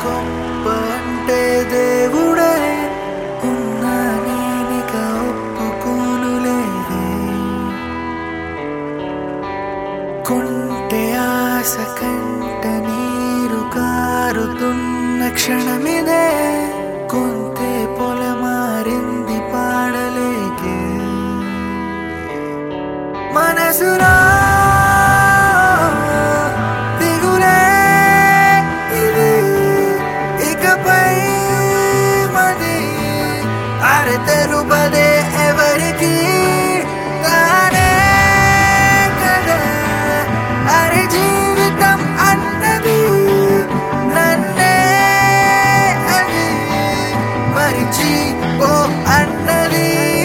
గొప్ప అంటే దేవుడే ఉన్నా నేనిక ఒప్పుకోనులేదే కొంటె ఆశ కంట నీరు కారుతున్న క్షణమిదే కొంతే పొలమారింది పాడలేకే మనసులో దిగులే ఇది ఇకపై మది అరె తెలుపదే ఎవరికి తానే కదా అరె జీవితం అన్నది నన్నే అది మరిచి ఓ అన్నది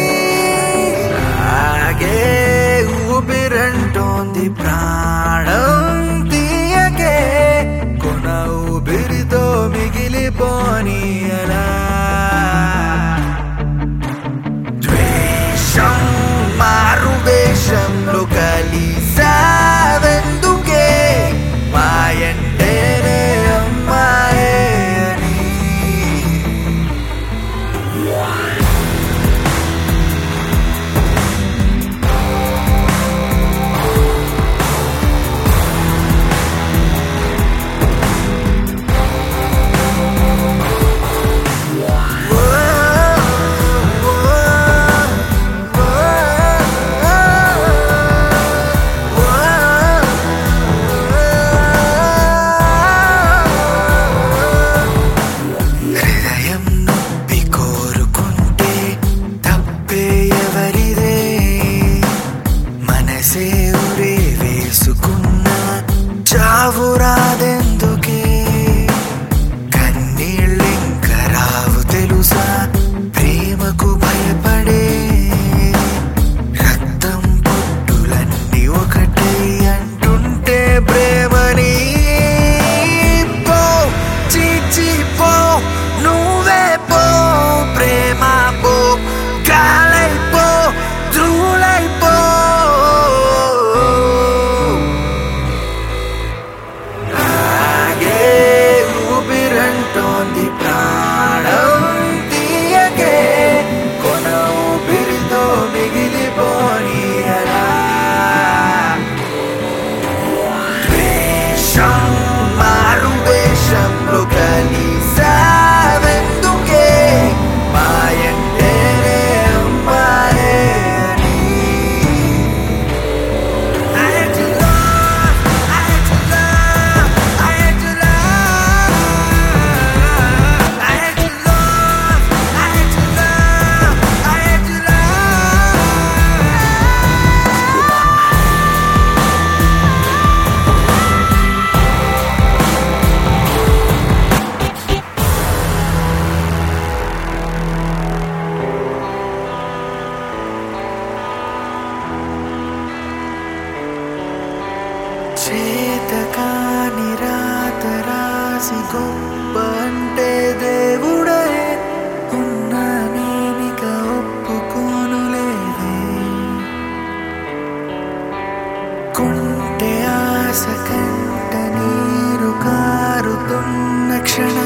ఆగే ఊపిరంటోంది ప్రాణం తీయకే కొన ఊపిరితో మిగిలిపోని అలా ద్వేషం మారు వేషంలో కలిసావెందుకే మాయంటేనే అమ్మాయే అని హృదయం నొప్పి కోరుకుంటే తప్పే ఎవరిదే మనసే ఉరే వేసుకున్నా చావు రాదెందుకే కన్నీళ్ళింక రావు తెలుసా ప్రేమకు భయపడే రక్తం పొట్టులన్నీ ఒకటే అంటుంటే ప్రేమని పో చీచి పో నువ్వే పో ప్రేమ పో గాలైపో ధ్రువులైపో ఆగే ఊపిరంటోంది ప్రాణం తీయకే కొన ఊపిరితో మిగిలిపోని అలా ద్వేషం మారు వేషంలో కలిసావెందుకే మాయంటేనే అమ్మాయే అని I had to love, I had to love, I had to love, I had to love, I had to love, I had to love. చేతకాని రాత రాసి గొప్ప అంటే దేవుడే ఉన్నా నేనిక ఒప్పుకోనులేదే కొంటె ఆశ కంట నీరు కారుతున్న క్షణ